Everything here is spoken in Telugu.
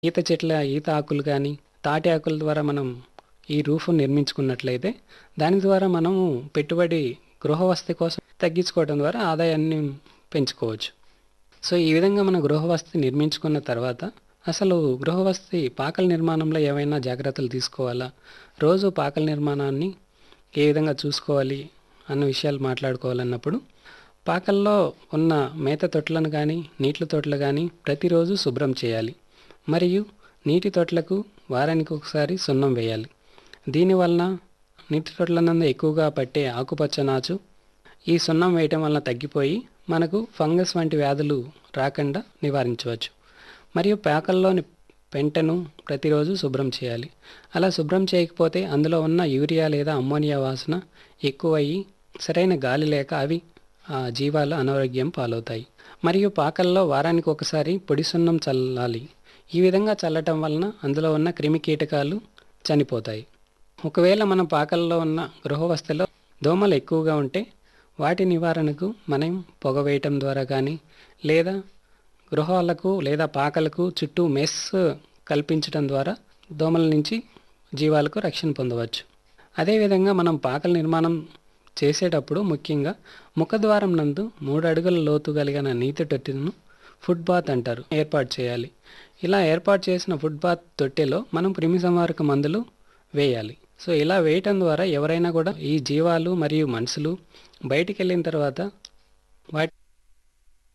ఈత చెట్ల ఈత ఆకులు కానీ తాటి ఆకుల ద్వారా మనం ఈ రూఫ్ నిర్మించుకున్నట్లయితే దాని ద్వారా మనము పెట్టుబడి గృహవసతి కోసం తగ్గించుకోవడం ద్వారా ఆదాయాన్ని పెంచుకోవచ్చు సో ఈ విధంగా మన గృహవసతి నిర్మించుకున్న తర్వాత అసలు గృహవసతి పాకల నిర్మాణంలో ఏమైనా జాగ్రత్తలు తీసుకోవాలా రోజు పాకల నిర్మాణాన్ని ఏ విధంగా చూసుకోవాలి అన్న విషయాలు మాట్లాడుకోవాలన్నప్పుడు పాకల్లో ఉన్న మేత తొట్లను కానీ నీటి తొట్లు కానీ ప్రతిరోజు శుభ్రం చేయాలి మరియు నీటి తొట్లకు వారానికి ఒకసారి సున్నం వేయాలి దీనివలన నీటి తొట్ల నందు ఎక్కువగా పట్టే ఆకుపచ్చ నాచు ఈ సున్నం వేయటం వలన తగ్గిపోయి మనకు ఫంగస్ వంటి వ్యాధులు రాకుండా నివారించవచ్చు మరియు పాకల్లోని పెంటను ప్రతిరోజు శుభ్రం చేయాలి అలా శుభ్రం చేయకపోతే అందులో ఉన్న యూరియా లేదా అమ్మోనియా వాసన ఎక్కువయ్యి సరైన గాలి లేక అవి ఆ జీవాలు అనారోగ్యం పాలవుతాయి మరియు పాకల్లో వారానికి ఒకసారి పొడి సున్నం చల్లాలి ఈ విధంగా చల్లటం వలన అందులో ఉన్న క్రిమి కీటకాలు చనిపోతాయి ఒకవేళ మన పాకల్లో ఉన్న గృహవస్థలో దోమలు ఎక్కువగా ఉంటే వాటి నివారణకు మనం పొగ వేయటం ద్వారా కానీ లేదా గృహాలకు లేదా పాకలకు చుట్టూ మెస్ కల్పించడం ద్వారా దోమల నుంచి జీవాలకు రక్షణ పొందవచ్చు అదేవిధంగా మనం పాకల నిర్మాణం చేసేటప్పుడు ముఖ్యంగా ముఖద్వారం నందు మూడు అడుగుల లోతు కలిగిన నీటి తొట్టెను ఫుడ్ బాత్ అంటారు ఏర్పాటు చేయాలి ఇలా ఏర్పాటు చేసిన ఫుడ్ బాత్ తొట్టెలో మనం క్రిమి సంహారక మందులు వేయాలి సో ఇలా వేయటం ద్వారా ఎవరైనా కూడా ఈ జీవాలు మరియు మనుషులు బయటికి వెళ్ళిన తర్వాత వాటి